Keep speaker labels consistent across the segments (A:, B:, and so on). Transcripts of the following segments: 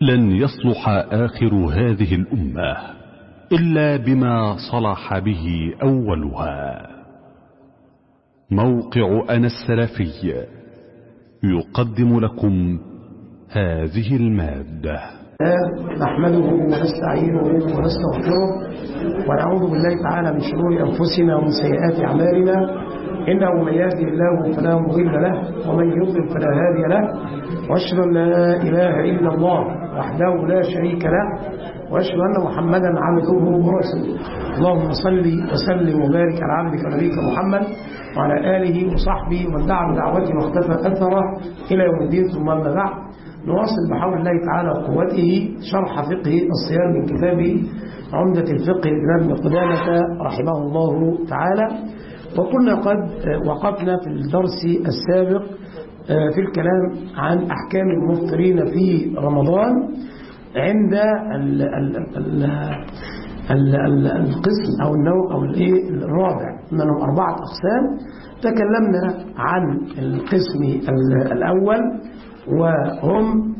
A: لن يصلح آخر هذه الأمة إلا بما صلح به أولها موقع أنا السلفي يقدم لكم هذه المادة
B: نحمده ونستعينه ونستغفره ونعوذ بالله تعالى من شرور أنفسنا ومن سيئات أعمالنا إنه من يهدي الله فلا مضل له ومن يضلل فلا هادي له وأشهد أن لا إله إلا الله وحده لا شريك له وأشهد أن محمدا عبده ورسوله اللهم صل وسلم وبارك على عبدك ونبيك محمد وعلى آله وصحبه ومن دعا بدعوته واختفى أثره إلى يوم الدين ثم أما بعد نواصل بحول الله تعالى وقوته شرح فقه الصيام من كتاب عمدة الفقه للإمام ابن قدامة رحمه الله تعالى وكنا قد وقفنا في الدرس السابق في الكلام عن أحكام المفطرين في رمضان عند ال ال ال ال ال القسم أو النوع أو الايه الرابع منهم أربعة أقسام تكلمنا عن القسم الأول وهم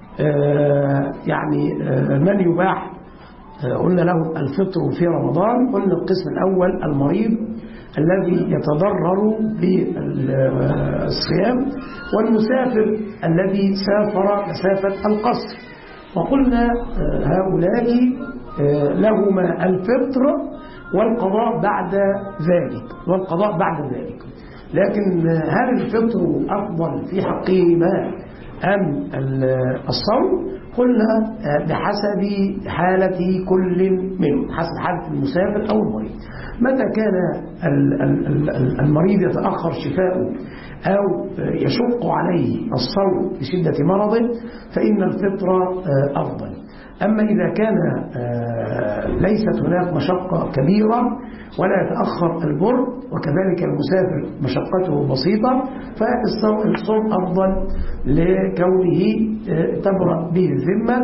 B: يعني من يباح قلنا لهم الفطر في رمضان قلنا القسم الأول المريض الذي يتضرر بالصيام والمسافر الذي سافر مسافة القصر وقلنا هؤلاء لهما الفطر والقضاء بعد ذلك والقضاء بعد ذلك لكن هل الفطر أفضل في حقهما أم الصوم قلنا بحسب حالة كل منهم حسب حالة المسافر أو المريض متى كان المريض يتأخر شفاؤه أو يشق عليه الصوم بشدة مرضه فإن الفطر أفضل أما إذا كان ليست هناك مشقة كبيرة ولا يتأخر البر وكذلك المسافر مشقته بسيطة فالصوم أفضل لكونه تبرأ به الذمة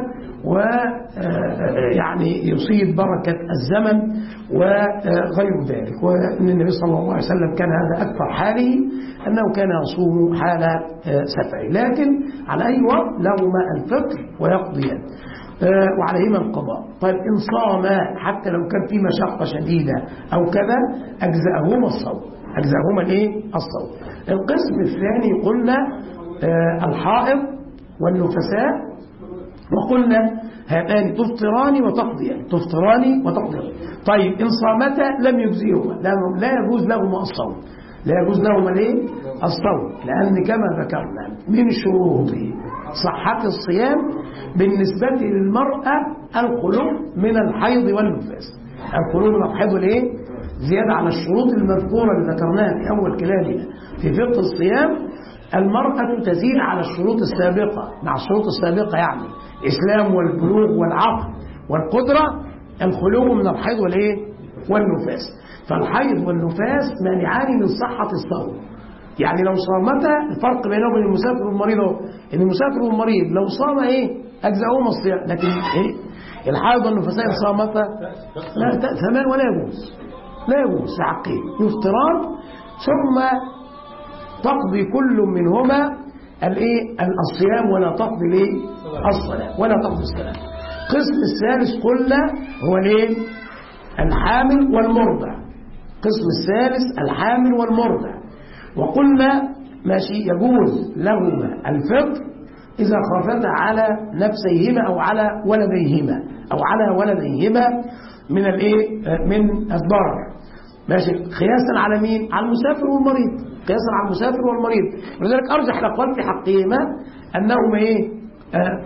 B: ويعني يصيب بركة الزمن وغير ذلك وأن النبي صلى الله عليه وسلم كان هذا أكثر حاله أنه كان يصوم حال سفره لكن على أي وقت لهما الفطر ويقضيان وعليهما القضاء طيب إن صام حتى لو كان في مشقة شديدة أو كذا أجزأهما الصوم أجزأهما الإيه؟ الصوم القسم الثاني قلنا الحائض والنفساء وقلنا هاتان تفطران وتقضيان تفطران وتقضيان طيب إن صامتا لم يجزيهما لا يجوز لهما الصوم لا يجوز لهما الايه الصوم لأن كما ذكرنا من شروط صحة الصيام بالنسبة للمرأة الخلوع من الحيض والنفاس الخلوع من الحيض والايه زيادة على الشروط المذكورة اللي ذكرناها في أول كلامنا في فقه الصيام المرأة تزيد على الشروط السابقة مع الشروط السابقة يعني الإسلام والبلوغ والعقل والقدرة الخلو من الحيض والايه والنفاس فالحيض والنفاس مانعان من صحة الصوم يعني لو صامتا الفرق بينهم وبين المسافر والمريض هو ان المسافر والمريض لو صام ايه اجزاهما الصيام لكن ايه الحائض والنفساء صامتا لا ثمان ولا يجوز لا يجوز في حقهم يفطران ثم تقضي كل منهما الايه الصيام ولا تقضي الايه الصلاه ولا تقضي الصلاه القسم الثالث قلنا هو الايه الحامل والمرضع القسم الثالث الحامل والمرضع وقلنا ماشي يجوز لهما الفطر إذا خافتا على نفسيهما أو على ولديهما أو على ولديهما من الايه من الضرر ماشي قياسا على مين على المسافر والمريض قياسا على المسافر والمريض ولذلك ارجح الاقوال في حقهما انهما ايه آه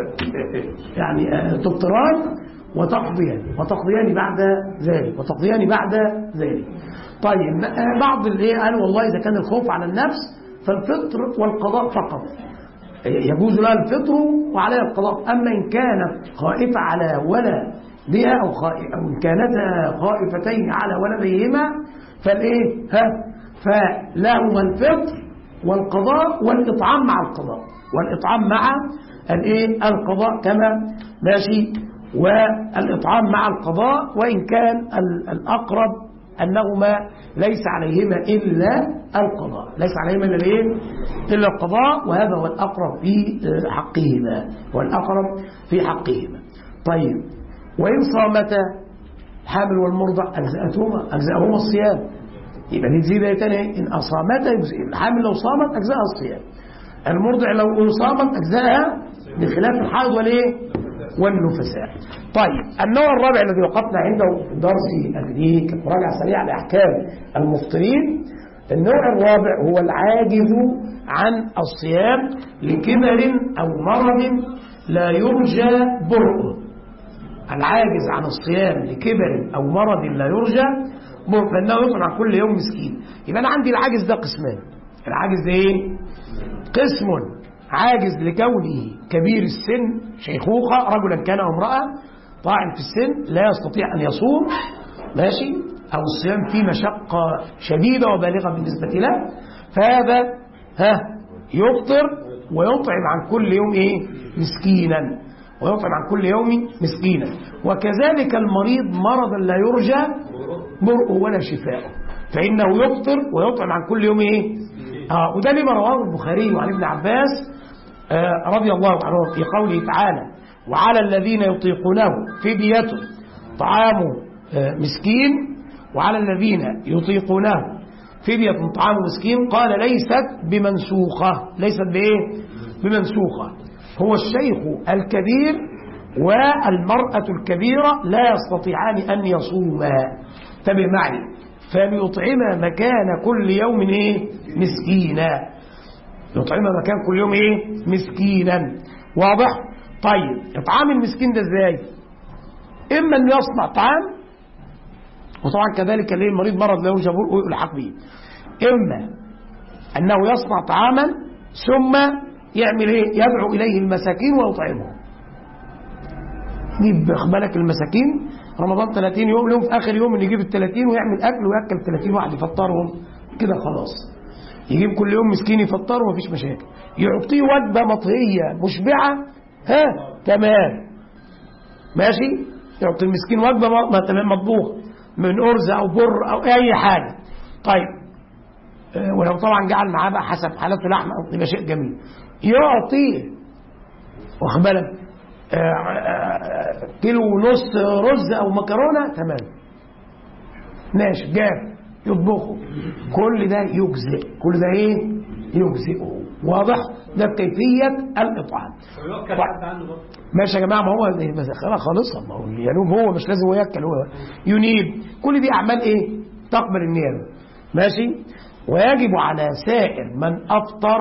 B: يعني آه تبطران وتقضيان وتقضيان بعد ذلك وتقضيان بعد ذلك طيب بعض اللي قال والله إذا كان الخوف على النفس فالفطر والقضاء فقط يجوز لها الفطر وعليها القضاء أما إن كانت خائفة على ولد بها أو, أو إن كانتا خائفتين على ولديهما فالإيه ها فلهما الفطر والقضاء والإطعام مع القضاء والإطعام مع الإيه القضاء كما ماشي والإطعام مع القضاء وإن كان الأقرب أنهما ليس عليهما إلا القضاء ليس عليهما إلا الإيه؟ إلا القضاء وهذا هو الأقرب في حقهما هو الأقرب في حقهما طيب وإن صامتا الحامل والمرضع أجزأتهما أجزأهما الصيام يبقى دي تزيد تاني إن أصامتا الحامل لو صامت أجزأها الصيام المرضع لو صامت أجزأها بخلاف الحائض والإيه؟ والنفساء طيب النوع الرابع الذي وقفنا عنده في درس أجريه كمراجعة سريعة لأحكام المفطرين النوع الرابع هو العاجز عن الصيام لكبر أو مرض لا يرجى برؤه العاجز عن الصيام لكبر أو مرض لا يرجى برؤه فإنه يطعم عن كل يوم مسكين يبقى أنا عندي العاجز ده قسمان العاجز ده إيه؟ قسم عاجز لكونه كبير السن شيخوخة رجلا كان أو امرأة طاعن في السن لا يستطيع أن يصوم ماشي أو الصيام فيه مشقة شديدة وبالغة بالنسبة له فهذا ها يفطر ويطعم عن كل يوم إيه مسكينا ويطعم عن كل يوم مسكينا وكذلك المريض مرضا لا يرجى برؤه ولا شفاءه فإنه يفطر ويطعم عن كل يوم إيه آه وده لما رواه البخاري وعن ابن عباس آه رضي الله عنه في قوله تعالى وعلى الذين يطيقونه فدية طعام آه مسكين وعلى الذين يطيقونه فدية طعام مسكين قال ليست بمنسوخة ليست بإيه بمنسوخة هو الشيخ الكبير والمرأة الكبيرة لا يستطيعان أن يصوما انتبه معي فليطعم مكان كل يوم ايه مسكينا يطعم مكان كل يوم ايه مسكينا واضح طيب اطعام المسكين ده ازاي اما انه يصنع طعام وطبعا كذلك اللي المريض مرض له جبور ويلحق به اما انه يصنع طعاما ثم يعمل ايه يدعو اليه المساكين ويطعمهم يجيب بالك المساكين رمضان 30 يوم لهم في اخر يوم يجيب ال 30 ويعمل اكل وياكل 30 واحد يفطرهم كده خلاص يجيب كل يوم مسكين يفطره ومفيش مشاكل يعطيه وجبه مطهيه مشبعه ها تمام ماشي يعطي المسكين وجبه مطبوخه من ارز او بر او اي حاجه طيب ولو طبعا جعل معاه بقى حسب حالته لحمه او يبقى شيء جميل يعطيه واخد بالك كيلو ونص رز او مكرونه تمام ماشي جاب يطبخه كل ده يجزئ كل ده ايه يجزئه واضح ده كيفيه الاطعام ماشي يا جماعه ما هو خلاص خالص ما هو ينوب هو مش لازم هو ياكل هو ينيب كل دي اعمال ايه تقبل النيابه ماشي ويجب على سائر من افطر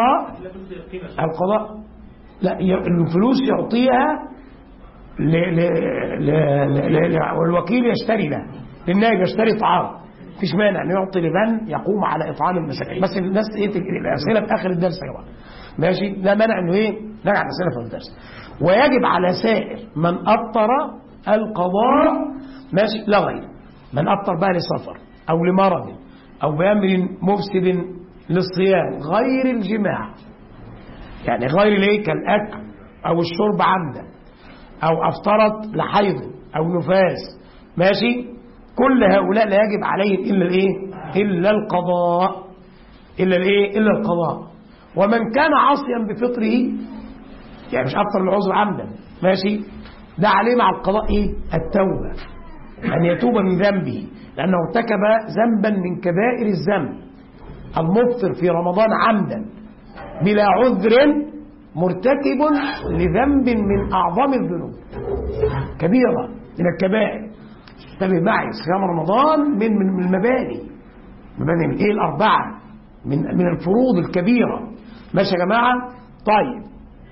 B: القضاء لا الفلوس يعطيها ل ل ل ل ل والوكيل يشتري له للنائب يشتري طعام مفيش مانع انه يعطي لمن يقوم على اطعام المساكين بس الناس ايه الاسئله في اخر الدرس يا جماعه ماشي لا مانع انه ايه نرجع الاسئله في الدرس ويجب على سائر من افطر القضاء ماشي لا غير من افطر بقى لسفر او لمرض او بامر مفسد للصيام غير الجماع يعني غير الايه كالاكل او الشرب عمدا او افطرت لحيض او نفاس ماشي كل هؤلاء لا يجب عليهم الا الايه الا القضاء الا الايه الا القضاء ومن كان عاصيا بفطره يعني مش افطر العذر عمدا ماشي ده عليه مع القضاء ايه التوبه ان يتوب من ذنبه لانه ارتكب ذنبا من كبائر الذنب المفطر في رمضان عمدا بلا عذر مرتكب لذنب من أعظم الذنوب كبيرة من الكبائر انتبه معي صيام رمضان من من المباني مباني من ايه الأربعة من من الفروض الكبيرة ماشي يا جماعة طيب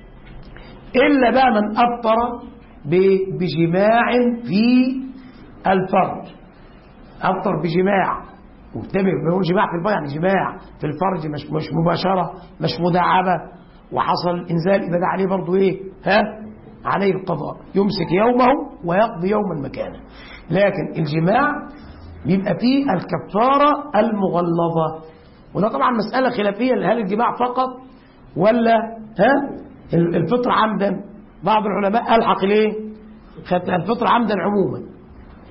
B: إلا بقى من أفطر بجماع في الفرج أفطر بجماع وانتبه بيقول جماع في الفرج يعني جماع في الفرج مش مش مباشرة مش مداعبة وحصل انزال يبقى ده عليه برضه ايه ها عليه القضاء يمسك يومه ويقضي يوما مكانه لكن الجماع بيبقى فيه الكفارة المغلظة وده طبعا مسألة خلافية هل الجماع فقط ولا ها الفطر عمدا بعض العلماء ألحق ليه الفطر عمدا عموما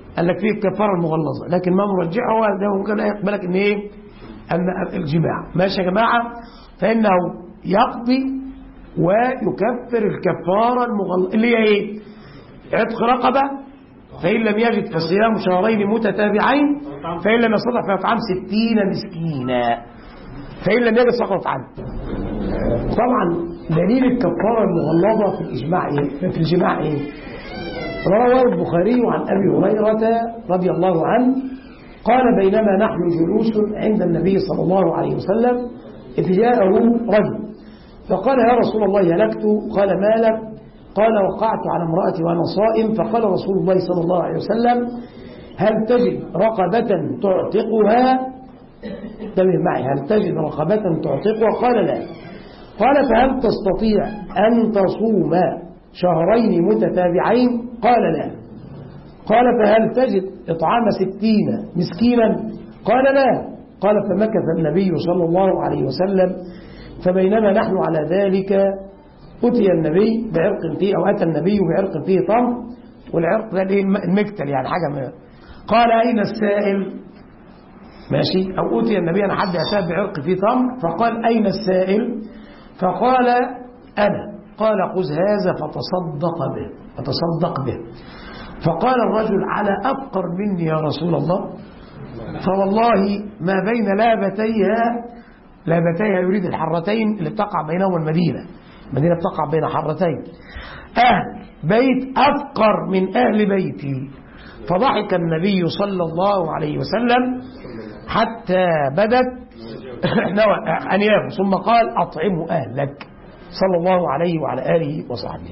B: قال لك فيه الكفارة المغلظة لكن ما مرجحه هو ده ممكن لا يقبلك ان ايه ان الجماع ماشي يا جماعة فانه يقضي ويكفر الكفارة المغلظة اللي هي ايه عتق رقبة فإن لم يجد فصيام شهرين متتابعين فإن لم يستطع فيطعم ستين مسكينا فإن لم يجد سقط عنه طبعا دليل الكفارة المغلظة في الإجماع إيه؟ في الجماع إيه؟ روى البخاري عن أبي هريرة رضي الله عنه قال بينما نحن جلوس عند النبي صلى الله عليه وسلم إذ جاءه رجل فقال يا رسول الله هلكت قال ما لك قال وقعت على امرأتي وأنا صائم فقال رسول الله صلى الله عليه وسلم هل تجد رقبة تعتقها انتبه معي هل تجد رقبة تعتقها قال لا قال فهل تستطيع أن تصوم شهرين متتابعين قال لا قال فهل تجد إطعام ستين مسكينا قال لا قال فمكث النبي صلى الله عليه وسلم فبينما نحن على ذلك أتي النبي بعرق فيه أو أتى النبي بعرق فيه طم والعرق ده المكتل يعني حاجة ما قال أين السائل ماشي أو أتي النبي أنا حد أتى بعرق فيه طم فقال أين السائل فقال أنا قال خذ هذا فتصدق به فتصدق به فقال الرجل على أفقر مني يا رسول الله فوالله ما بين لابتيها لابتيها يريد الحرتين اللي بتقع بينهما المدينة المدينة بتقع بين حرتين أهل بيت أفقر من أهل بيتي فضحك النبي صلى الله عليه وسلم حتى بدت أنيابه ثم قال أطعموا أهلك صلى الله عليه وعلى آله وصحبه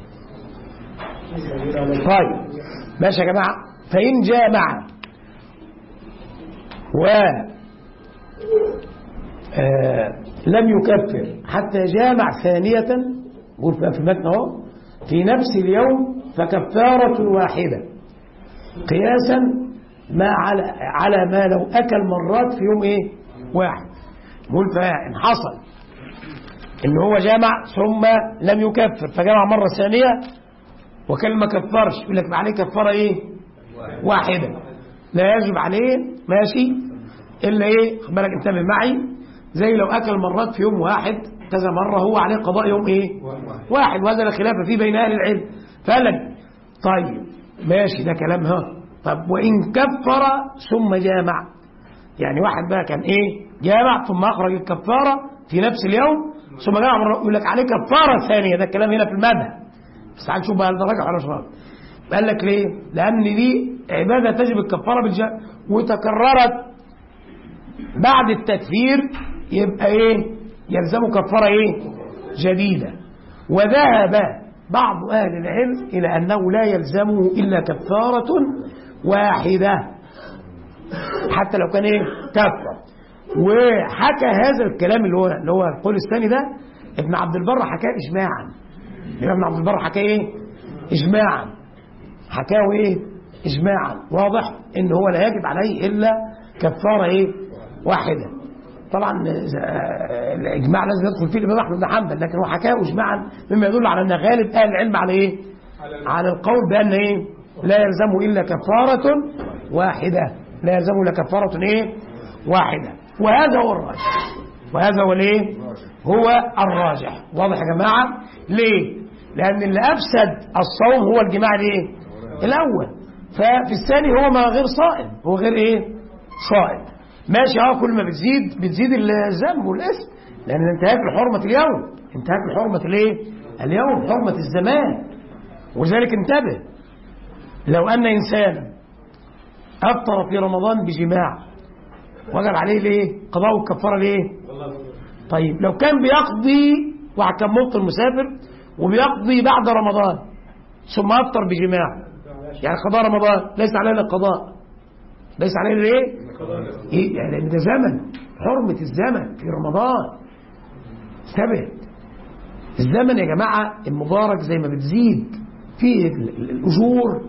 B: طيب ماشي يا جماعة فإن جامع و آه لم يكفر حتى جامع ثانية قول في المتن اهو في نفس اليوم فكفارة واحدة قياسا ما على على ما لو أكل مرات في يوم إيه واحد قول فإن حصل إن هو جامع ثم لم يكفر فجمع مرة ثانية وكان ما كفرش يقول لك عليه كفارة إيه واحدة لا يجب عليه ماشي إلا إيه خد بالك انتبه معي زي لو أكل مرات في يوم واحد كذا مرة هو عليه قضاء يوم إيه واحد وهذا لا خلاف فيه بين أهل العلم فقال لك طيب ماشي ده كلام ها طب وإن كفر ثم جامع يعني واحد بقى كان إيه جامع ثم أخرج الكفارة في نفس اليوم ثم جامع مرة يقول لك عليه كفارة ثانية ده الكلام هنا في المذهب بس تعال نشوف بقى الدرجة على شرط قال لك ليه لأن دي عبادة تجب الكفارة بالجامع وتكررت بعد التكفير يبقى ايه يلزم كفارة ايه جديدة وذهب بعض أهل العلم إلى أنه لا يلزمه إلا كفارة واحدة حتى لو كان ايه كفر وحكى هذا الكلام اللي هو اللي هو القول الثاني ده ابن عبد البر حكاه إجماعا ابن عبد البر حكاه ايه إجماعا حكاه ايه إجماعا واضح إن هو لا يجب عليه إلا كفارة ايه واحدة طبعا الإجماع لازم يدخل فيه الإمام أحمد بن حنبل لكن هو حكاه إجماعا مما يدل على أن غالب أهل العلم على إيه؟ على القول بأن إيه؟ لا يلزمه إلا كفارة واحدة لا يلزمه إلا كفارة إيه؟ واحدة وهذا هو الراجح وهذا هو الإيه؟ هو الراجح واضح يا جماعة؟ ليه؟ لأن اللي أفسد الصوم هو الجماع الإيه؟ الأول ففي الثاني هو ما غير صائم هو غير إيه؟ صائم ماشي اه كل ما بتزيد بتزيد الذنب والاسم لان انتهاك لحرمه اليوم انتهاك لحرمه الايه اليوم حرمه الزمان ولذلك انتبه لو ان انسانا افطر في رمضان بجماع وجب عليه ليه قضاء الكفاره ليه طيب لو كان بيقضي واحد كان مفطر مسافر وبيقضي بعد رمضان ثم افطر بجماع يعني قضاء رمضان ليس عليه الا القضاء ليس عليه ايه إيه يعني لان ده زمن حرمة الزمن في رمضان انتبه الزمن يا جماعة المبارك زي ما بتزيد فيه الأجور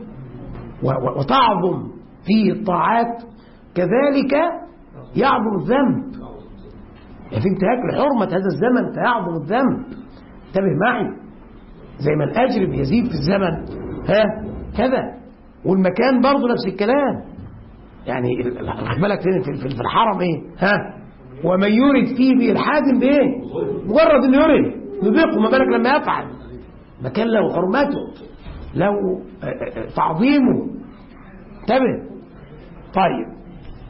B: وتعظم فيه الطاعات كذلك يعظم الذنب يعني في انتهاك لحرمة هذا الزمن فيعظم الذنب انتبه معي زي ما الأجر بيزيد في الزمن ها كذا والمكان برضه نفس الكلام يعني خد بالك فين في في الحرم ايه ها ومن يرد فيه بإلحاد بايه مجرد انه يرد يذيقه ما بالك لما يفعل مكان له حرمته له تعظيمه انتبه طيب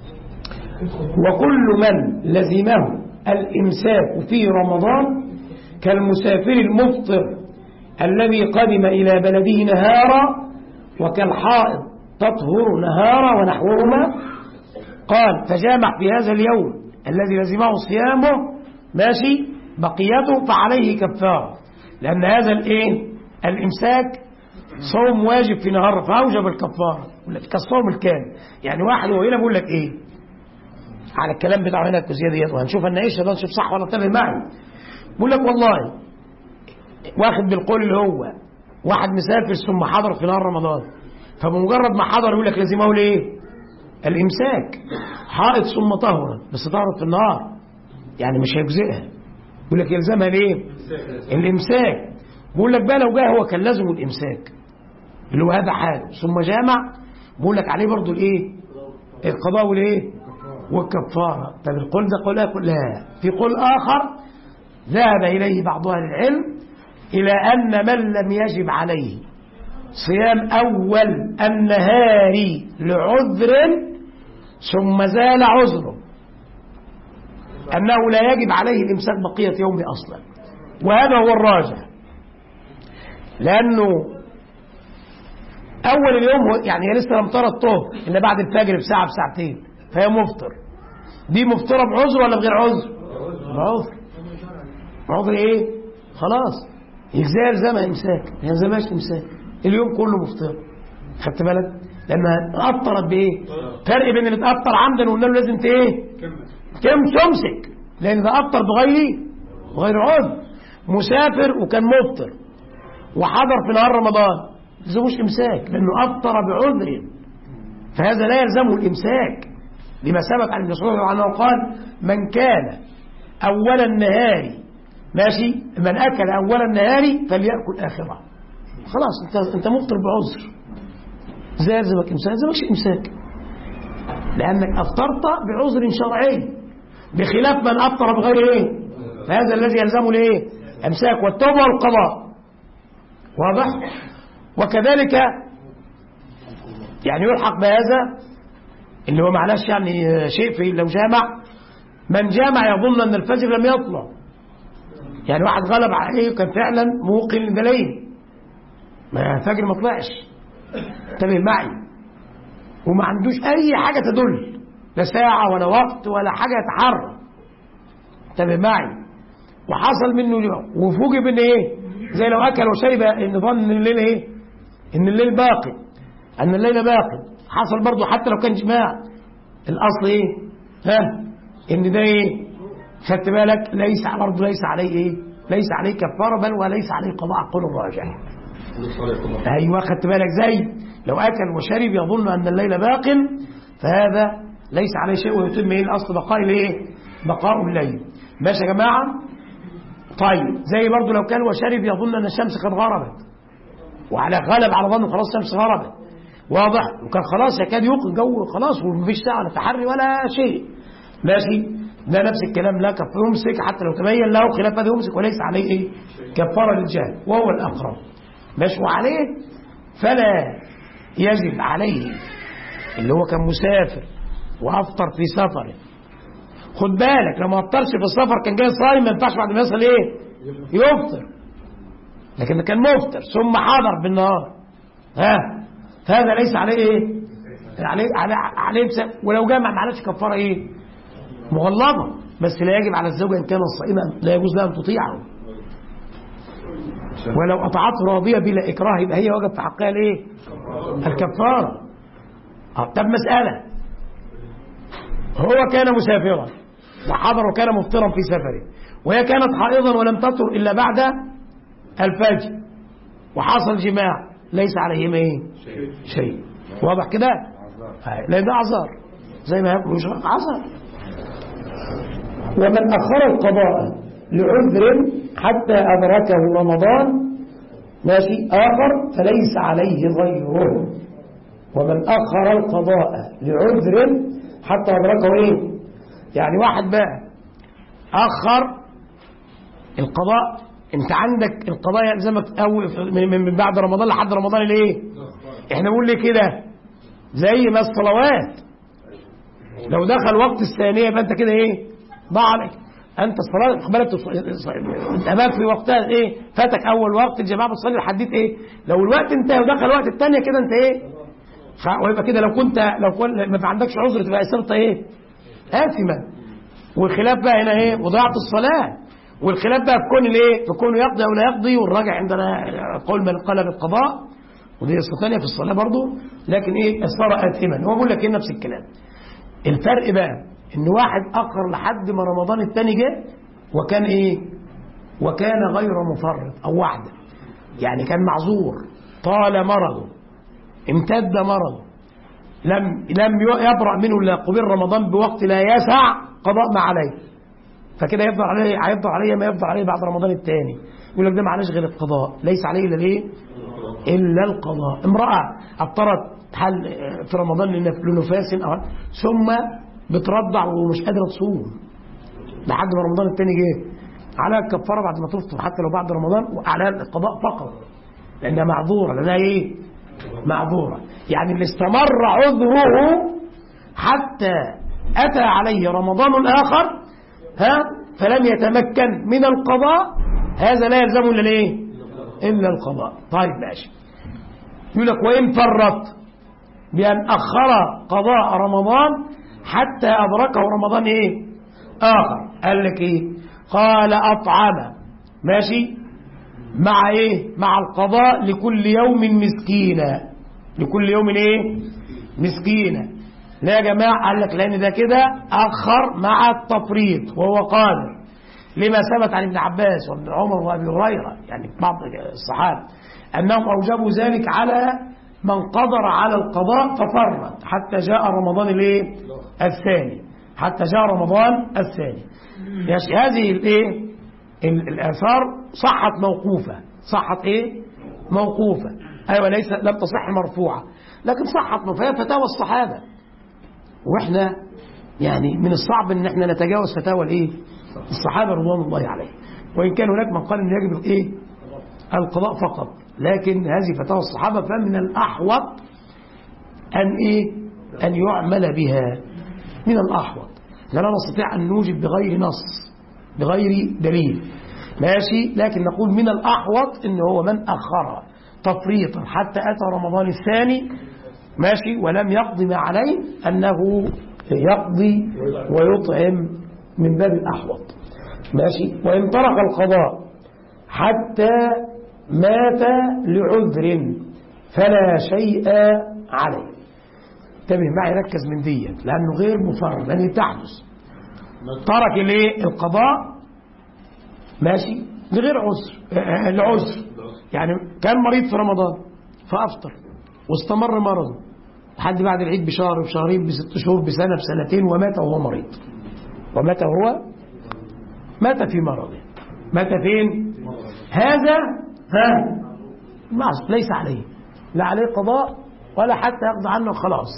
B: وكل من لزمه الإمساك في رمضان كالمسافر المفطر الذي قدم إلى بلده نهارا وكالحائض تطهر نهارا ونحوهما قال فجامع في هذا اليوم الذي لزمه صيامه ماشي بقيته فعليه كفارة لأن هذا الايه الإمساك صوم واجب في نهار فأوجب الكفارة كالصوم الكامل يعني واحد وهنا بيقول لك ايه على الكلام بتاع هنا الجزئيه ديت وهنشوف ان ايش ده نشوف صح ولا تابع معي بيقول لك والله واخد بالقول اللي هو واحد مسافر ثم حضر في نهار رمضان فبمجرد ما حضر يقول لك لازم اقول ايه الامساك حائط ثم طهرا بس طهرت في النهار يعني مش هيجزئها يقول لك يلزمها ليه الامساك بيقول لك بقى لو جه هو كان لازم الامساك اللي هو هذا حال ثم جامع بيقول لك عليه برضه الايه القضاء والايه والكفارة طب القول ده قولها كلها في قول آخر ذهب إليه بعض أهل العلم إلى أن من لم يجب عليه صيام أول النهار لعذر ثم زال عذره أنه لا يجب عليه الإمساك بقية يومه أصلا وهذا هو الراجح لأنه أول اليوم هو يعني هي لسه لم ترى الطهر إن بعد الفجر بساعة بساعتين فهي مفطر دي مفطرة بعذر ولا بغير عذر بعذر بعذر ايه خلاص ازاي يلزمها امساك ما يلزمهاش امساك اليوم كله مفطر خدت بالك لما افطرت بايه فرق بين اللي اتاثر عمدا وقلنا له لازم ت ايه كم تمسك لان ده افطر بغير بغير عذر مسافر وكان مفطر وحضر في نهار رمضان ما يلزموش امساك لانه افطر بعذر فهذا لا يلزمه الامساك لما ثبت عن الرسول صلى الله عليه وسلم قال من كان أول النهار ماشي من أكل أول النهار فليأكل آخره خلاص أنت أنت مفطر بعذر زي يلزمك إمساك يلزمكش إمساك لأنك أفطرت بعذر شرعي بخلاف من أفطر بغير إيه فهذا الذي يلزمه لإيه إمساك والتوبة والقضاء واضح وكذلك يعني يلحق بهذا اللي هو معلش يعني شيء في لو جامع من جامع يظن ان الفجر لم يطلع يعني واحد غلب عليه وكان فعلا موقن دليل ما الفجر ما طلعش انتبه معي وما عندوش اي حاجه تدل لا ساعه ولا وقت ولا حاجه يتحرك انتبه معي وحصل منه اليوم وفوجئ بان ايه زي لو اكل وشرب ان ظن ان الليل ايه ان الليل باقي ان الليل باقي حصل برضه حتى لو كان جماع الاصل ايه ها ان ده ايه خدت بالك ليس برضه ليس عليه ايه ليس عليه كفاره بل وليس عليه قضاء قول الراجح ايوه خدت بالك زي لو اكل وشرب يظن ان الليل باق فهذا ليس عليه شيء ويتم ايه الاصل بقاء الايه بقاء الليل ماشي يا جماعه طيب زي برضه لو كان وشرب يظن ان الشمس قد غربت وعلى غلب على ظنه خلاص الشمس غربت واضح وكان خلاص يكاد يوقف جو خلاص ومفيش ساعه ولا تحري ولا شيء ماشي ده نفس الكلام لا كفر يمسك حتى لو تبين له خلاف هذا يمسك وليس عليه ايه كفاره للجهل وهو الاقرب ماشي وعليه فلا يجب عليه اللي هو كان مسافر وافطر في سفره خد بالك لو ما افطرش في السفر كان جاي صايم ما ينفعش بعد ما يصل ايه يفطر لكن كان مفطر ثم حضر بالنهار ها فهذا ليس عليه ايه عليه عليه, عليه ولو جامع ما عليهش كفاره ايه مغلظه بس لا يجب على الزوجه ان كان صائما لا يجوز لها ان تطيعه ولو اطاعته راضيه بلا اكراه يبقى هي وجب في حقها الايه الكفاره طب مساله هو كان مسافرا وحضر وكان مفطرا في سفره وهي كانت حائضا ولم تطر الا بعد الفجر وحصل جماع ليس عليهما ايه شيء واضح كده لان ده اعذار زي ما يقول يشرق عذر ومن اخر القضاء لعذر حتى ادركه رمضان ماشي اخر فليس عليه غيره ومن أخر القضاء لعذر حتى أدركه إيه يعني واحد بقى أخر القضاء أنت عندك القضاء يلزمك أول من, من بعد رمضان لحد رمضان الإيه إحنا بنقول ليه كده زي ما الصلوات لو دخل وقت الثانية يبقى أنت كده إيه ضاع عليك أنت الصلاة قبلت أنت أمامك في وقتها إيه فاتك أول وقت الجماعة بتصلي لحديت إيه لو الوقت انتهى ودخل الوقت الثانية كده أنت إيه ويبقى كده لو كنت لو كنت ما عندكش عذر تبقى صرت ايه آثمة والخلاف بقى هنا ايه وضيعت الصلاة والخلاف بقى في كون الايه في كونه يقضي او لا يقضي والراجع عندنا قول من قال بالقضاء ودي قصه ثانيه في الصلاه برضه لكن ايه صار آثما هو بيقول لك ايه نفس الكلام الفرق بقى ان واحد اخر لحد ما رمضان الثاني جه وكان ايه وكان غير مفرط او وحده يعني كان معذور طال مرضه امتد مرضه لم لم يبرأ منه الا قبل رمضان بوقت لا يسع قضاء ما عليه فكده يفضل عليه هيفضل عليه ما يفضل عليه بعد رمضان الثاني يقول لك ده معلش غير القضاء ليس عليه الا ليه؟ الا القضاء امراه ابطرت حل في رمضان لنفاس أو ثم بترضع ومش قادره تصوم لحد ما رمضان الثاني جه على الكفاره بعد ما تفطر حتى لو بعد رمضان وعلى القضاء فقط لانها معذوره لانها ايه؟ معذورة يعني اللي استمر عذره حتى أتى عليه رمضان آخر ها فلم يتمكن من القضاء هذا لا يلزم إلا ليه إلا القضاء طيب ماشي يقول لك وإن فرط بأن أخر قضاء رمضان حتى أدركه رمضان إيه آخر قال لك إيه قال أطعم ماشي مع ايه مع القضاء لكل يوم مسكينة لكل يوم ايه مسكينة لا يا جماعة قال لك لان ده كده اخر مع التفريط وهو قادر لما ثبت عن ابن عباس وابن عمر وابي هريرة يعني بعض الصحابة انهم اوجبوا ذلك على من قدر على القضاء ففرط حتى جاء رمضان الايه الثاني حتى جاء رمضان الثاني هذه الايه الآثار صحت موقوفة صحت إيه موقوفة أيوة ليس لم تصح مرفوعة لكن صحت فهي فتاوى الصحابة وإحنا يعني من الصعب إن إحنا نتجاوز فتاوى الإيه الصحابة رضوان الله عليهم وإن كان هناك من قال إن يجب الإيه القضاء فقط لكن هذه فتاوى الصحابة فمن الأحوط أن إيه أن يعمل بها من الأحوط لا نستطيع أن نوجد بغير نص بغير دليل ماشي لكن نقول من الأحوط إن هو من أخر تفريطا حتى أتى رمضان الثاني ماشي ولم يقضي ما عليه أنه يقضي ويطعم من باب الأحوط ماشي وإن ترك القضاء حتى مات لعذر فلا شيء عليه انتبه معي ركز من ديت لأنه غير مفرد لأنه تحدث ترك الايه القضاء ماشي لغير عذر العذر يعني كان مريض في رمضان فافطر واستمر مرضه لحد بعد العيد بشهر بشهرين بست شهور بسنه بسنتين ومات وهو مريض ومات وهو مات في مرضه مات فين هذا ها ليس عليه لا عليه قضاء ولا حتى يقضى عنه خلاص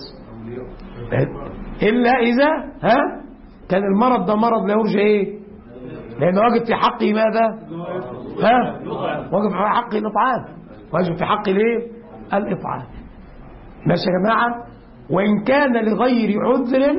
B: الا اذا ها كان المرض ده مرض لا يرجى ايه لانه واجب في حقه ماذا ها واجب في حقه الاطعام واجب في حقه الايه الاطعام ماشي يا جماعه وان كان لغير عذر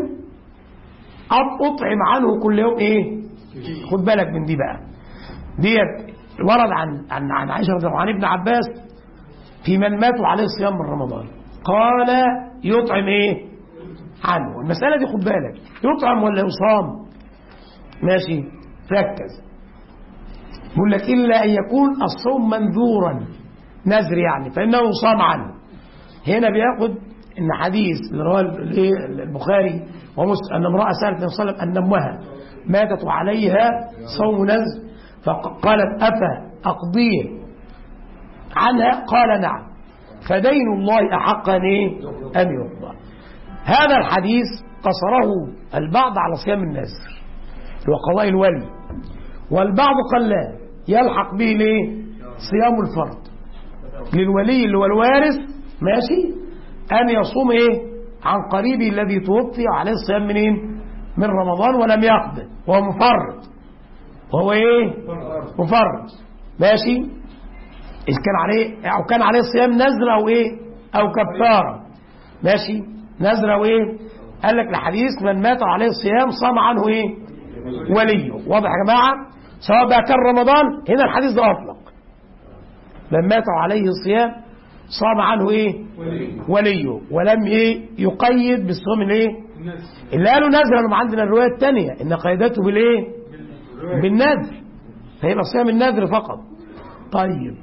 B: اطعم عنه كل يوم ايه خد بالك من دي بقى ديت ورد عن عن عن عائشه رضي الله عن ابن عباس في من ماتوا عليه صيام من رمضان قال يطعم ايه عنه المسألة دي خد بالك يطعم ولا يصام ماشي ركز بيقول لك إلا أن يكون الصوم منذورا نذر يعني فإنه يصام عنه هنا بياخد إن حديث اللي رواه البخاري ومسلم أن امرأة سألت النبي صلى الله عليه وسلم أن أمها ماتت وعليها صوم نذر فقالت أفا أقضيه عنها قال نعم فدين الله أحق أن يقضى هذا الحديث قصره البعض على صيام النذر اللي هو قضاء الولي والبعض قال لا يلحق به ليه صيام الفرض للولي اللي هو الوارث ماشي أن يصوم إيه عن قريبه الذي توفي عليه الصيام منين من رمضان ولم يقضي وهو مفرط وهو إيه مفرط ماشي إذا كان عليه أو كان عليه صيام نذر أو إيه أو كفارة ماشي نذر أو إيه قال لك الحديث من مات عليه الصيام صام عنه إيه وليه واضح يا جماعة سواء بقى كان رمضان هنا الحديث ده أطلق من مات عليه الصيام صام عنه ايه وليه ولم ايه يقيد بالصوم الايه اللي قالوا نذر لما عندنا الروايه الثانيه ان قيدته بالايه بالنذر فيبقى صيام النذر فقط طيب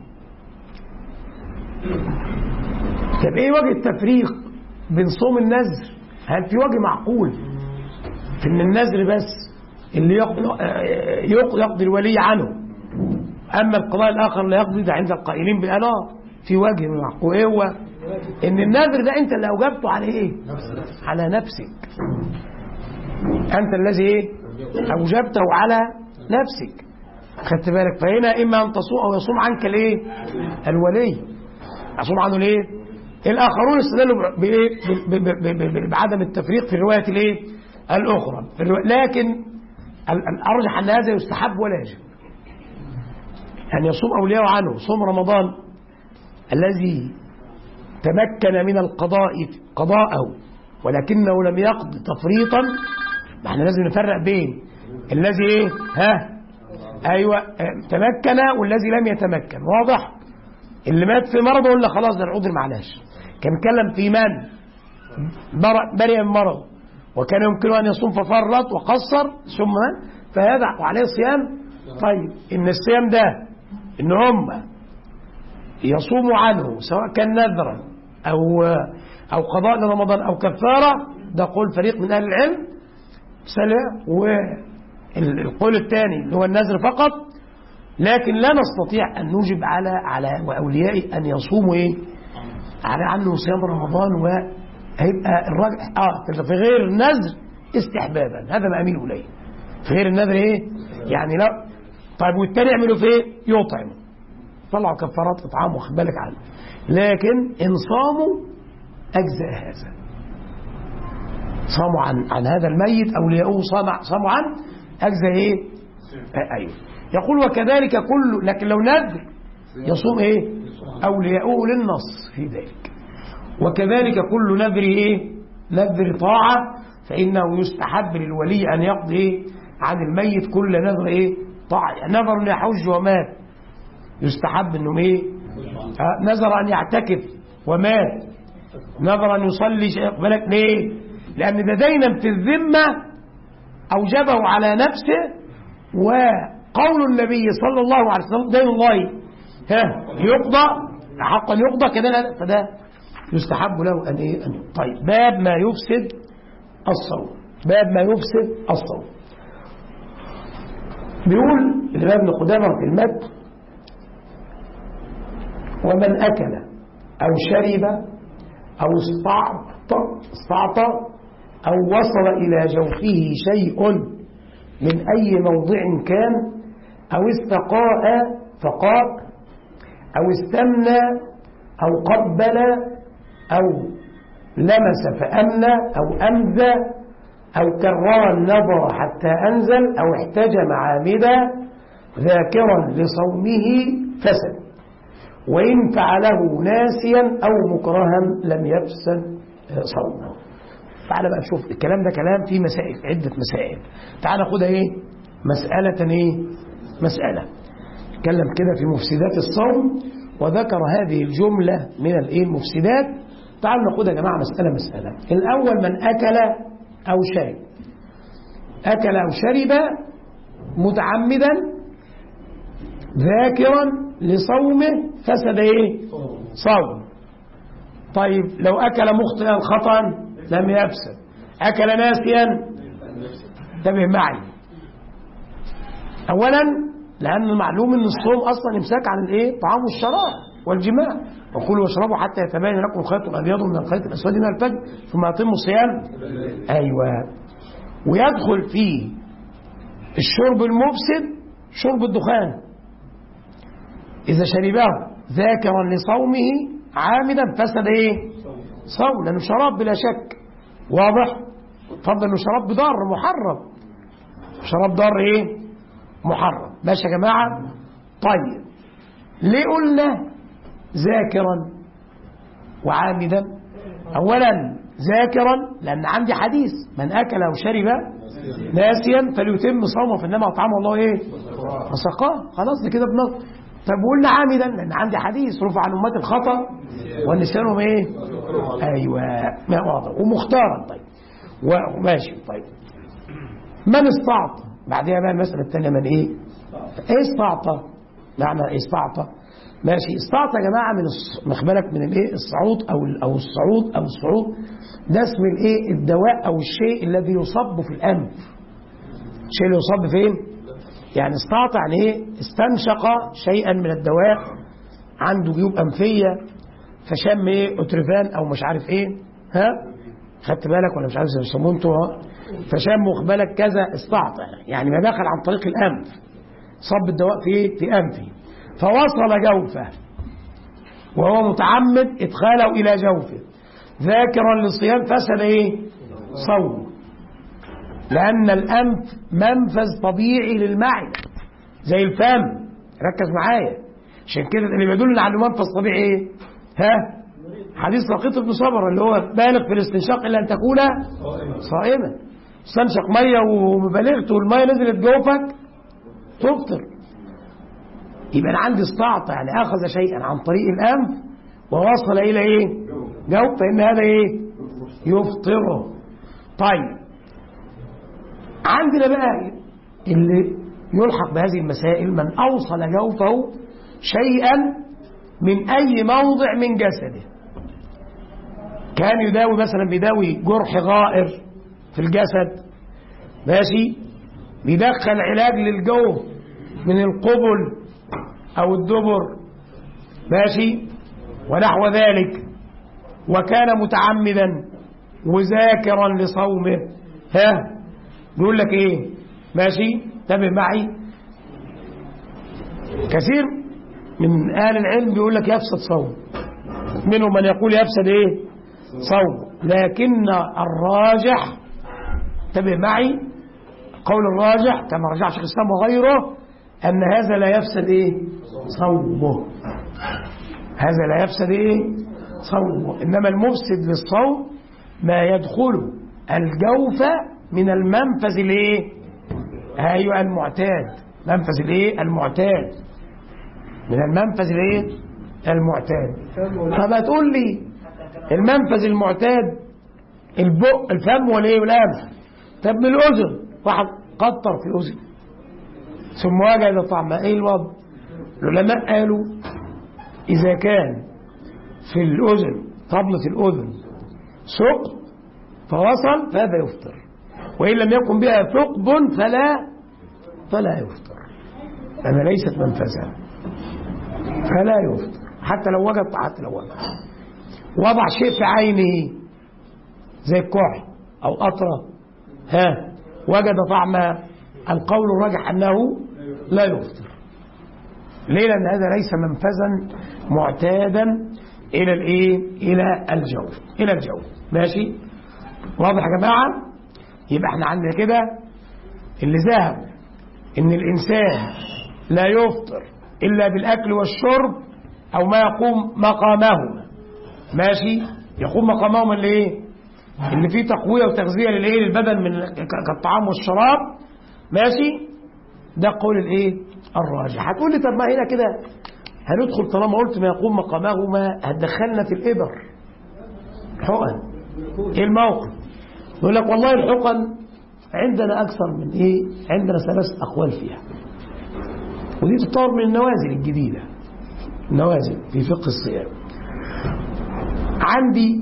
B: طب ايه وجه التفريق بين صوم النذر هل في وجه معقول في ان النذر بس اللي يقضي, يقضي الولي عنه اما القضاء الاخر لا يقضي ده عند القائلين بالالاء في وجه معقول ايه هو ان النذر ده انت اللي اوجبته على ايه على نفسك انت الذي ايه اوجبته على نفسك خدت بالك فهنا اما ان تصوم او يصوم عنك الايه الولي يصوم عنه الايه الاخرون استدلوا بايه بعدم التفريق في الروايه الايه الاخرى في الرواية لكن الارجح ان هذا يستحب ولا يجب ان يصوم اولياء عنه صوم رمضان الذي تمكن من القضاء قضاءه ولكنه لم يقض تفريطا ما احنا لازم نفرق بين الذي ايه ها ايوه تمكن والذي لم يتمكن واضح اللي مات في مرضه ولا خلاص ده العذر معلش كان بيتكلم في من برئ من مرض وكان يمكنه ان يصوم ففرط وقصر ثم فهذا وعليه صيام طيب ان الصيام ده ان هم يصوم عنه سواء كان نذرا أو أو قضاء لرمضان أو كفارة ده قول فريق من أهل العلم سلع والقول الثاني اللي هو النذر فقط لكن لا نستطيع أن نوجب على على وأوليائي أن يصوموا إيه على عنه صيام رمضان وهيبقى الراجل آه في غير النذر استحبابا هذا ما أميل إليه في غير النذر إيه يعني لا طيب والتاني يعملوا في إيه يطعم طلعوا كفارات اطعام واخد بالك عنه لكن ان صاموا اجزاء هذا صاموا عن عن هذا الميت اولياؤه صاموا صاموا عنه اجزاء ايه؟ آه ايوه يقول وكذلك كل لكن لو نذر يصوم ايه؟ اولياؤه للنص في ذلك وكذلك كل نذر ايه؟ نذر طاعه فانه يستحب للولي ان يقضي ايه؟ عن الميت كل نذر ايه؟ طاعه نذر يحج ومات يستحب انه ايه نذر ان يعتكف ومات نذر ان يصلي شيء بالك ليه لان ده دينا في الذمه اوجبه على نفسه وقول النبي صلى الله عليه وسلم دين الله ها يقضى حقا يقضى كده فده يستحب له ان ايه أن طيب باب ما يفسد الصوم باب ما يفسد الصوم بيقول الامام ابن قدامه في المد ومن أكل أو شرب أو استعطى استعطى أو وصل إلى جوفه شيء من أي موضع كان أو استقاء فقاء أو استمنى أو قبل أو لمس فأمنى أو أمذى أو كرر النظر حتى أنزل أو احتجم عامدا ذاكرا لصومه فسد وإن فعله ناسيا أو مكرها لم يفسد صومه تعال بقى نشوف الكلام ده كلام فيه مسائل عدة مسائل تعال ناخدها ايه مسألة ايه مسألة اتكلم كده في مفسدات الصوم وذكر هذه الجملة من الايه المفسدات تعال ناخدها يا جماعة مسألة مسألة الأول من أكل أو شرب أكل أو شرب متعمدا ذاكرا لصومه فسد ايه صوم طيب لو اكل مخطئا خطا لم يفسد اكل ناسيا انتبه معي اولا لان معلوم ان الصوم اصلا امساك عن الايه طعام والشراب والجماع وكلوا واشربوا حتى يتبين لكم الخيط الابيض من الخيط الاسود من الفجر ثم اتموا الصيام ايوه ويدخل فيه الشرب المفسد شرب الدخان إذا شربه ذاكرا لصومه عامدا فسد إيه صوم لأنه شراب بلا شك واضح فضل أنه شراب بضار محرم شراب ضار إيه محرم ماشي يا جماعة طيب ليه قلنا ذاكرا وعامدا أولا ذاكرا لأن عندي حديث من أكل أو شرب ناسيا فليتم صومه فإنما أطعمه الله إيه فسقاه خلاص ده كده بنص طب وقلنا عامدا لأن عندي حديث رفع عن أمات الخطأ والنسيانهم إيه أيوة ما واضح ومختارا طيب وماشي طيب من استعطى بعدها بقى المسألة الثانية من إيه إيه استعطى معنى إيه استعطى ماشي استعطى يا جماعة من الص... مخبرك من الايه الصعود او ال... او الصعود او الصعود ده اسم الايه الدواء او الشيء الذي يصب في الانف الشيء اللي يصب فين يعني استعطى يعني ايه استنشق شيئا من الدواء عنده جيوب انفيه فشم ايه اترفان او مش عارف ايه ها خدت بالك ولا مش عارف زي بيسموه انتوا فشم واخد بالك كذا استعطى يعني ما دخل عن طريق الانف صب الدواء في ايه في انفه فوصل جوفه وهو متعمد ادخاله الى جوفه ذاكرا للصيام فسد ايه صوم لان الانف منفذ طبيعي للمعده زي الفم ركز معايا عشان كده اللي بيدل على منفذ طبيعي ايه ها حديث لقيط بن صبر اللي هو بالغ في الاستنشاق الا ان تكون صائما استنشق ميه وبالغت والميه نزلت جوفك تفطر يبقى انا عندي استعطى يعني اخذ شيئا عن طريق الانف ووصل الى ايه جوف فان هذا ايه يفطره طيب عندنا بقى اللي يلحق بهذه المسائل من اوصل جوفه شيئا من اي موضع من جسده كان يداوي مثلا بيداوي جرح غائر في الجسد ماشي بيدخل علاج للجوف من القبل أو الدبر ماشي ونحو ذلك وكان متعمدا وذاكرا لصومه ها بيقول لك ايه ماشي انتبه معي كثير من اهل العلم بيقول لك يفسد صوم منهم من يقول يفسد ايه صوم لكن الراجح انتبه معي قول الراجح كما رجع شيخ الاسلام وغيره أن هذا لا يفسد إيه صومه هذا لا يفسد إيه صومه إنما المفسد للصوم ما يدخل الجوف من المنفذ الإيه أيوة المعتاد منفذ الإيه المعتاد من المنفذ الإيه المعتاد طب تقول لي المنفذ المعتاد البق الفم والإيه والأنف طب من الأذن واحد قطر في الأذن ثم وجد طعم ايه الوضع العلماء قالوا اذا كان في الاذن طبلة الاذن ثقب فوصل فهذا يفطر وان لم يكن بها ثقب فلا فلا يفطر لأنها ليست منفذا فلا يفطر حتى لو وجد حتى لو وجد وضع شيء في عينه زي الكحل او قطره ها وجد طعم القول الراجح انه لا يفطر ليه لان هذا ليس منفذا معتادا الى الايه الى الجوف الى الجوف ماشي واضح يا جماعه يبقى احنا عندنا كده اللي ذهب ان الانسان لا يفطر الا بالاكل والشرب او ما يقوم مقامهما ماشي يقوم مقامهما اللي ايه اللي فيه تقويه وتغذيه للايه للبدن من كالطعام والشراب ماشي ده قول الايه الراجح هتقول لي طب ما هنا كده هندخل طالما قلت ما يقوم مقامهما هتدخلنا في الابر حقن ايه الموقف يقول لك والله الحقن عندنا اكثر من ايه عندنا ثلاث اقوال فيها ودي تطور من النوازل الجديده نوازل في فقه الصيام عندي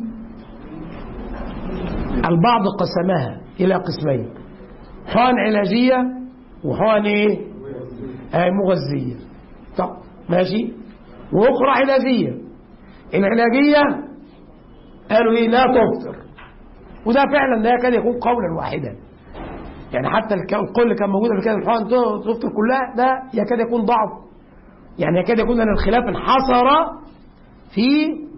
B: البعض قسمها الى قسمين حقن علاجيه وحقن ايه آه مغذيه طب ماشي واخرى علاجيه العلاجيه قالوا ايه لا تفطر وده فعلا ده يكاد يكون قولا واحدا يعني حتى القول اللي كان موجود قبل كده الحقن تفطر كلها ده يكاد يكون ضعف يعني يكاد يكون ان الخلاف انحصر في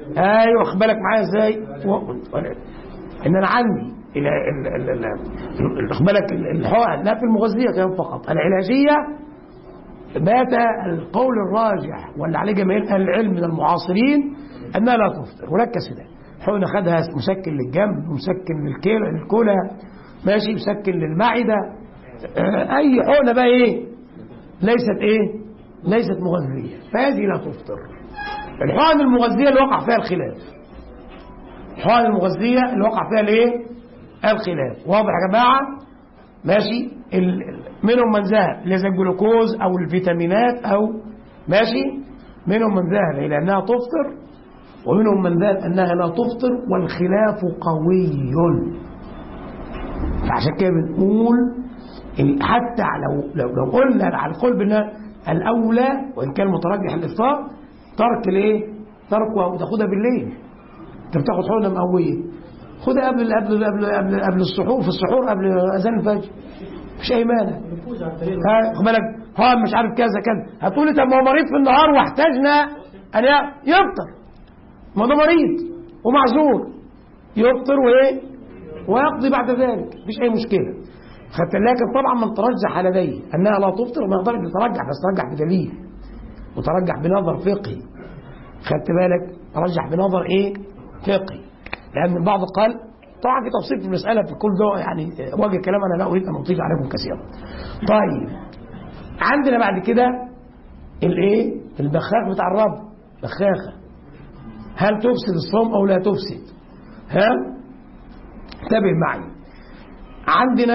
B: ايوه واخد بالك معايا ازاي و- ان انا عندي ال- ال- ال- ال- واخد بالك ال- الحقن لا في المغذيه كمان فقط العلاجيه بات القول الراجح واللي عليه جماهير اهل العلم من المعاصرين انها لا تفطر وركز في ده حقنه خدها مسكن للجنب ومسكن للكلى للكلى ماشي مسكن للمعده آه، اي حقنه بقى ايه ليست ايه ليست مغذيه فهذه لا تفطر الحقن المغذيه اللي وقع فيها الخلاف الحقن المغذيه اللي وقع فيها الايه الخلاف واضح يا جماعه ماشي ال- ال- منهم من ذهب إلى زي الجلوكوز او الفيتامينات او ماشي منهم من ذهب الى انها تفطر ومنهم من ذهب انها لا تفطر والخلاف قوي فعشان كده بنقول ال- حتى لو لو لو قلنا على القول بان الاولى وان كان مترجح الافطار ترك الايه؟ تركه او تاخدها بالليل انت بتاخد حقنه مقويه خدها قبل قبل قبل قبل قبل السحور في السحور قبل اذان الفجر مفيش اي مانع ها، خد بالك ها مش عارف كذا كذا هتقول لي طب ما هو مريض في النهار واحتاجنا ان يفطر ما ده مريض ومعذور يفطر وايه ويقضي بعد ذلك مفيش اي مشكله خدت لكن طبعا من ترجح لديه انها لا تفطر ما يقدرش يترجح بس ترجح بدليل وترجح بنظر فقهي خدت بالك ترجح بنظر ايه فقهي لان البعض قال طبعا في تفصيل في المساله في كل ده يعني وجه كلام انا لا اريد ان اطيل عليكم كثيرا طيب عندنا بعد كده الايه البخاخ بتاع الرب بخاخه هل تفسد الصوم او لا تفسد ها انتبه معي عندنا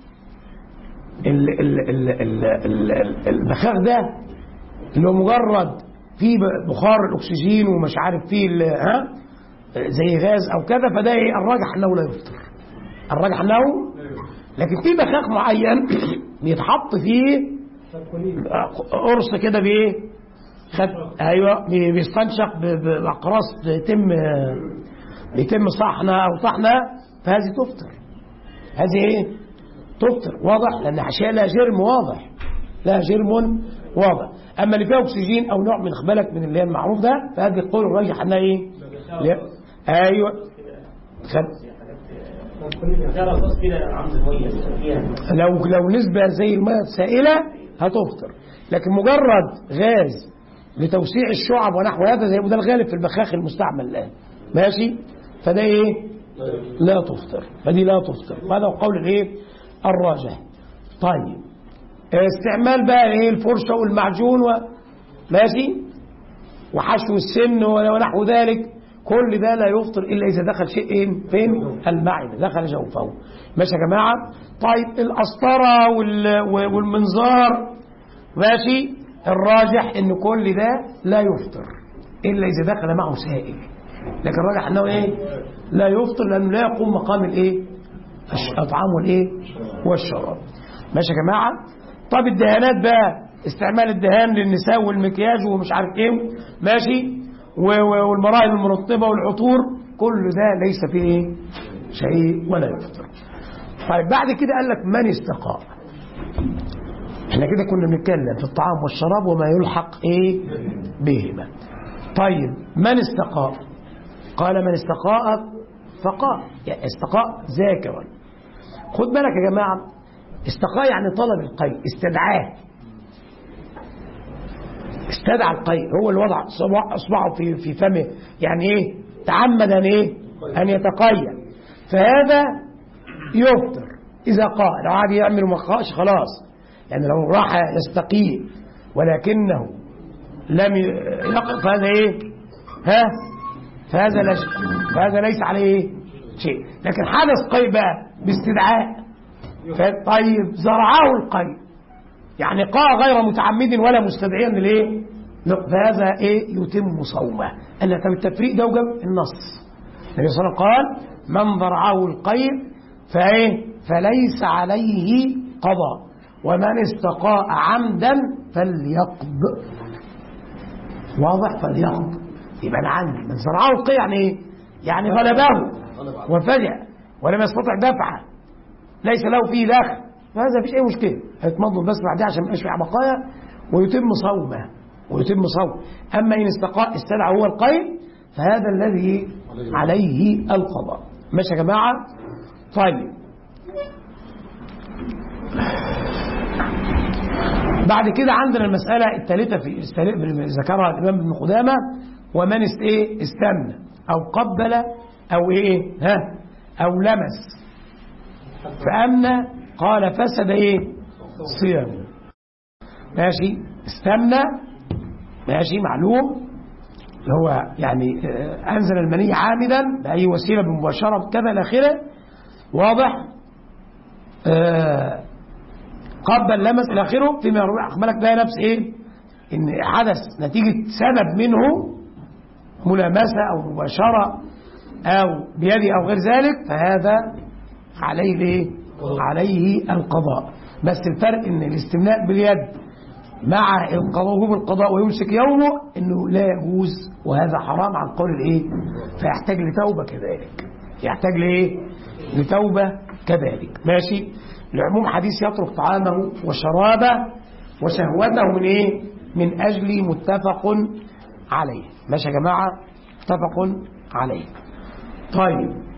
B: ال ال ال ال ال ال البخاخ ده اللي هو مجرد فيه بخار الاكسجين ومش عارف فيه ال- ها زي غاز او كذا فده ايه الراجح انه لا يفطر الراجح انه لكن في بخاخ معين بيتحط فيه قرص كده بايه خد ايوه بي- بيستنشق ب- ب- باقراص بيتم بيتم صحنه او طحنه فهذه تفطر هذه ايه تفطر واضح لان حاشيه لها جرم واضح لها جرم واضح اما اللي فيها اكسجين او نوع من خبالك من اللي هي المعروف ده فهذه القول الراجح انها ايه لا. ايوه خد لو لو نسبة زي الماء السائلة هتفطر لكن مجرد غاز لتوسيع الشعب ونحو هذا زي ما ده الغالب في البخاخ المستعمل الآن ماشي فده ايه لا تفطر فدي لا تفطر وهذا هو قول الايه الراجح طيب استعمال بقى ايه الفرشة والمعجون و... ماشي وحشو السن ونحو ذلك كل ده لا يفطر الا اذا دخل شيء ايه فين المعده دخل جوفه ماشي يا جماعه طيب القسطره وال- والمنظار ماشي الراجح ان كل ده لا يفطر الا اذا دخل معه سائل لكن الراجح انه ايه لا يفطر لانه لا يقوم مقام الايه الش- اطعام والايه والشراب ماشي يا جماعه طب الدهانات بقى استعمال الدهان للنساء والمكياج ومش عارف ايه ماشي و- و- والمراهم المرطبه والعطور كل ده ليس فيه ايه شيء ولا يفطر طيب بعد كده قال لك من استقاء احنا كده كنا بنتكلم في الطعام والشراب وما يلحق ايه بهما طيب من استقاء قال من استقاء فقاء يعني استقاء ذاكرا خد بالك يا جماعه استقاء يعني طلب القيء استدعاه استدعى القيء هو اللي وضع صبع- اصبعه في في فمه يعني ايه تعمد ان ايه ان يتقيأ فهذا يفطر اذا قال لو قعد يعمل وما قاش خلاص يعني لو راح يستقيء ولكنه لم ي- يقف فهذا ايه ها فهذا لا ش- فهذا ليس عليه إيه؟ شيء لكن حدث قيء بقى باستدعاء ف- طيب زرعه القيء يعني قاء غير متعمد ولا مستدعيا للايه فهذا ايه يتم صومه قال لك طب التفريق ده وجب النص النبي صلى الله عليه وسلم قال من ضرعه القيء فايه فليس عليه قضاء ومن استقاء عمدا فليقض واضح فليقض يبقى انا عندي من زرعه القيء يعني ايه يعني غلبه وفجأ ولم يستطع دفعه ليس له فيه دخل فهذا مفيش اي مشكله هيتمضمض بس بعدها عشان ما يبقاش في بقايا ويتم صومه ويتم صوم اما ان استقاء استدعى هو القيء فهذا الذي عليه القضاء ماشي يا جماعة طيب بعد كده عندنا المسألة الثالثة في ذكرها الإمام ابن قدامة ومن است إيه استنى أو قبل أو إيه ها أو لمس فأمنى قال فسد إيه صيامه ماشي استنى ماشي معلوم اللي هو يعني أنزل المني عامدا بأي وسيلة بمباشرة كذا إلى آخره واضح آه قبل لمس إلى آخره فيما أخبرك ده نفس إيه إن حدث نتيجة سبب منه ملامسة أو مباشرة أو بيده أو غير ذلك فهذا عليه الايه؟ عليه القضاء بس الفرق ان الاستمناء باليد مع القضاء وجوب القضاء ويمسك يومه انه لا يجوز وهذا حرام عن قول الايه فيحتاج لتوبه كذلك يحتاج لايه لتوبه كذلك ماشي لعموم حديث يترك طعامه وشرابه وشهوته من ايه من اجل متفق عليه ماشي يا جماعه متفق عليه طيب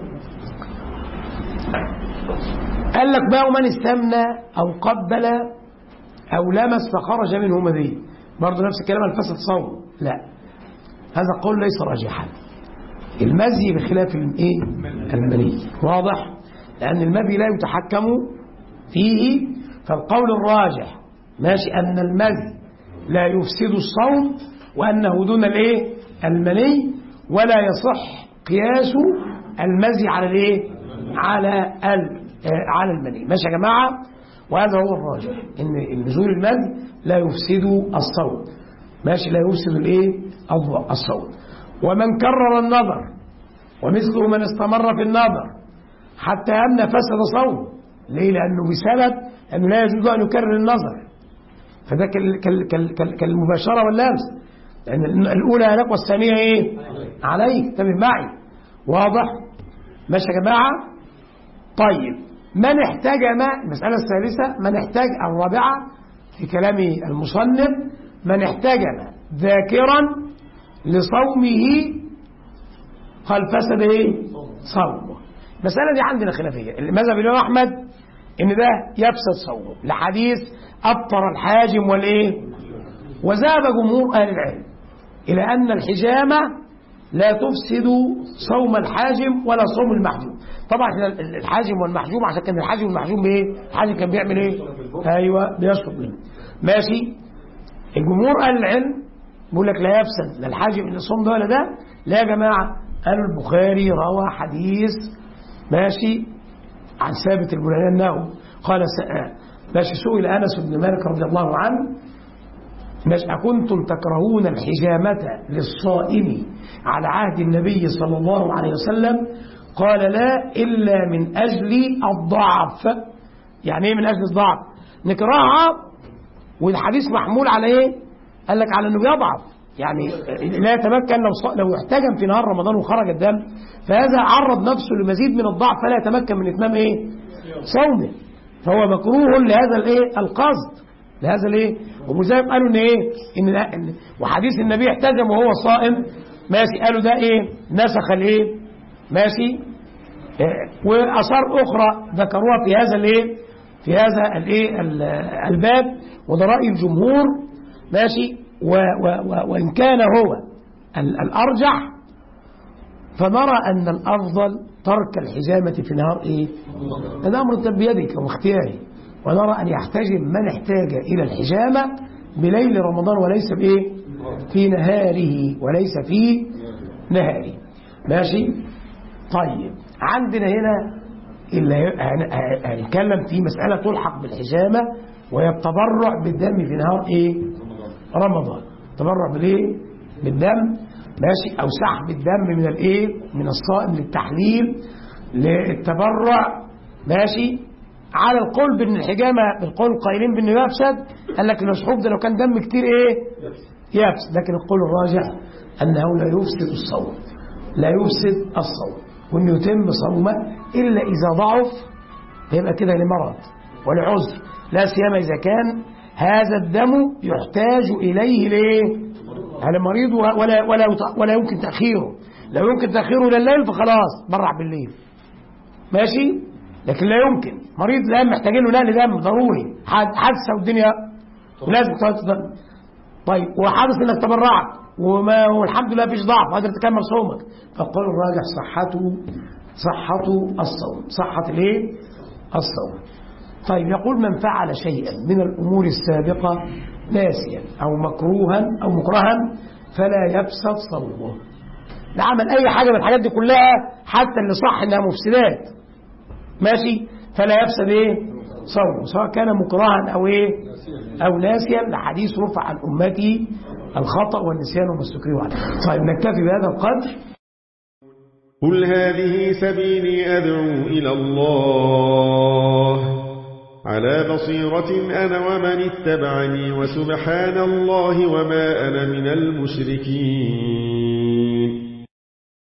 B: قال لك بقى من استمنى أو قبل أو لمس فخرج منه مذي برضه نفس الكلام الفسد صوم لا هذا قول ليس راجحا المزي بخلاف الايه المني واضح لأن المذي لا يتحكم فيه فالقول الراجح ماشي أن المذي لا يفسد الصوم وأنه دون الايه المني ولا يصح قياس المزي على الايه على على المني ماشي يا جماعة وهذا هو الراجح ان نزول المني لا يفسد الصوم ماشي لا يفسد الايه الصوم ومن كرر النظر ومثله من استمر في النظر حتى أمن فسد صوم ليه لأنه بسبب أنه لا يجوز أن يكرر النظر فده كالمباشرة واللمس لأن الأولى لك والثانية إيه عليك انتبه معي واضح ماشي يا جماعة طيب من احتاج ما المسألة الثالثة من احتاج الرابعة في كلام المصنف من احتاج ذاكرا لصومه قال فسد ايه صومه المسألة دي عندنا خلافية مذهب الإمام أحمد إن ده يفسد صومه لحديث أبطر الحاجم والإيه وذهب جمهور أهل العلم إلى أن الحجامة لا تفسد صوم الحاجم ولا صوم المحجوم طبعا الحاجم والمحجوم عشان كان الحاجم والمحجوم بايه الحاجم كان بيعمل ايه ايوه بيشرب منه ماشي الجمهور اهل العلم بيقول لك لا يفسد لا الحاجم اللي الصوم ده ولا ده لا يا جماعه قالوا البخاري روى حديث ماشي عن ثابت البناني انه قال ماشي سئل انس بن مالك رضي الله عنه ماشي أكنتم تكرهون الحجامة للصائم على عهد النبي صلى الله عليه وسلم قال لا إلا من أجل الضعف يعني إيه من أجل الضعف نكرهها والحديث محمول على إيه قال لك على أنه يضعف يعني لا يتمكن لو لو احتجم في نهار رمضان وخرج الدم فهذا عرض نفسه لمزيد من الضعف فلا يتمكن من إتمام إيه صومه فهو مكروه لهذا الإيه القصد لهذا الايه ومزايف قالوا ان ايه ان, إن وحديث النبي احتجم وهو صائم ماشي قالوا ده ايه نسخ الايه ماشي إيه واثار اخرى ذكروها في هذا الايه في هذا الايه الباب وده راي الجمهور ماشي و و و وان كان هو الارجح فنرى ان الافضل ترك الحجامه في نهار ايه هذا امر بيدك واختياري ونرى أن يحتجم من احتاج إلى الحجامة بليل رمضان وليس بإيه في نهاره وليس في نهاره ماشي طيب عندنا هنا اللي هنتكلم في مسألة تلحق بالحجامة وهي التبرع بالدم في نهار إيه رمضان تبرع بالإيه بالدم ماشي أو سحب الدم من الإيه من الصائم للتحليل للتبرع ماشي على القول بان الحجامه بالقول القائلين بانه يفسد قال لك المسحوب ده لو كان دم كتير ايه يفسد لكن القول الراجح انه لا يفسد الصوم لا يفسد الصوم وانه يتم صومه الا اذا ضعف يبقى كده لمرض ولعذر لا سيما اذا كان هذا الدم يحتاج اليه ليه يعني مريض ولا ولا ولا يمكن تاخيره لو يمكن تاخيره الى الليل فخلاص برع بالليل ماشي لكن لا يمكن مريض لا محتاجين له نقل دم ضروري حادثه والدنيا لازم تقعد طيب وحادث انك تبرعت وما والحمد لله فيش ضعف قادر تكمل صومك فالقول الراجح صحته صحته الصوم صحة الايه الصوم طيب يقول من فعل شيئا من الامور السابقه ناسيا او مكروها او مكرها فلا يفسد صومه ده عمل اي حاجه من الحاجات دي كلها حتى اللي صح انها مفسدات ماشي فلا يفسد ايه صومه سواء كان مكرها او ايه او ناسيا لحديث رفع عن امتي الخطا والنسيان وما استكرهوا عليه طيب نكتفي بهذا القدر
C: قل هذه سبيلي ادعو الى الله على بصيرة أنا ومن اتبعني وسبحان الله وما أنا من المشركين